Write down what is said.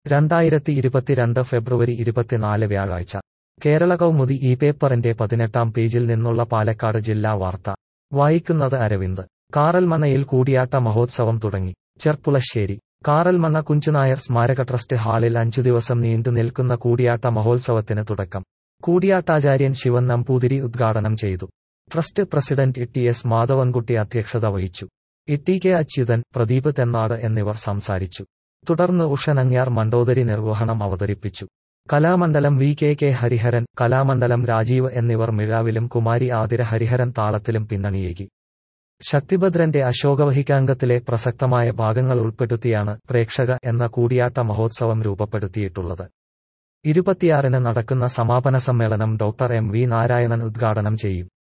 രണ്ടായിരത്തി ഇരുപത്തിരണ്ട് ഫെബ്രുവരി ഇരുപത്തിനാല് വ്യാഴാഴ്ച കേരള കൗമുദി ഈ പേപ്പറിന്റെ പതിനെട്ടാം പേജിൽ നിന്നുള്ള പാലക്കാട് ജില്ലാ വാർത്ത വായിക്കുന്നത് അരവിന്ദ് കാറൽമണ്ണയിൽ കൂടിയാട്ട മഹോത്സവം തുടങ്ങി ചെർപ്പുളശ്ശേരി കാറൽമണ്ണ കുഞ്ചുനായർ സ്മാരക ട്രസ്റ്റ് ഹാളിൽ അഞ്ചു ദിവസം നീണ്ടു നിൽക്കുന്ന കൂടിയാട്ട മഹോത്സവത്തിന് തുടക്കം കൂടിയാട്ടാചാര്യൻ ശിവൻ നമ്പൂതിരി ഉദ്ഘാടനം ചെയ്തു trust president T S Madhavankutty അധ്യക്ഷത വഹിച്ചു ഇ കെ അച്യുതൻ പ്രദീപ് തെന്നാട് എന്നിവർ സംസാരിച്ചു തുടർന്ന് ഉഷനങ്യാർ മണ്ടോദരി നിർവഹണം അവതരിപ്പിച്ചു Kalamandalam V K K Hariharan Kalamandalam Rajeev എന്നിവർ മിഴാവിലും കുമാരി ആതിര ഹരിഹരൻ താളത്തിലും പിന്നണിയേകി ശക്തിഭദ്രന്റെ അശോകവഹികാംഗത്തിലെ പ്രസക്തമായ ഭാഗങ്ങൾ ഉൾപ്പെടുത്തിയാണ് പ്രേക്ഷക എന്ന കൂടിയാട്ട മഹോത്സവം രൂപപ്പെടുത്തിയിട്ടുള്ളത് ഇരുപത്തിയാറിന് നടക്കുന്ന സമാപന സമ്മേളനം ഡോക്ടർ എം വി നാരായണൻ ഉദ്ഘാടനം ചെയ്യും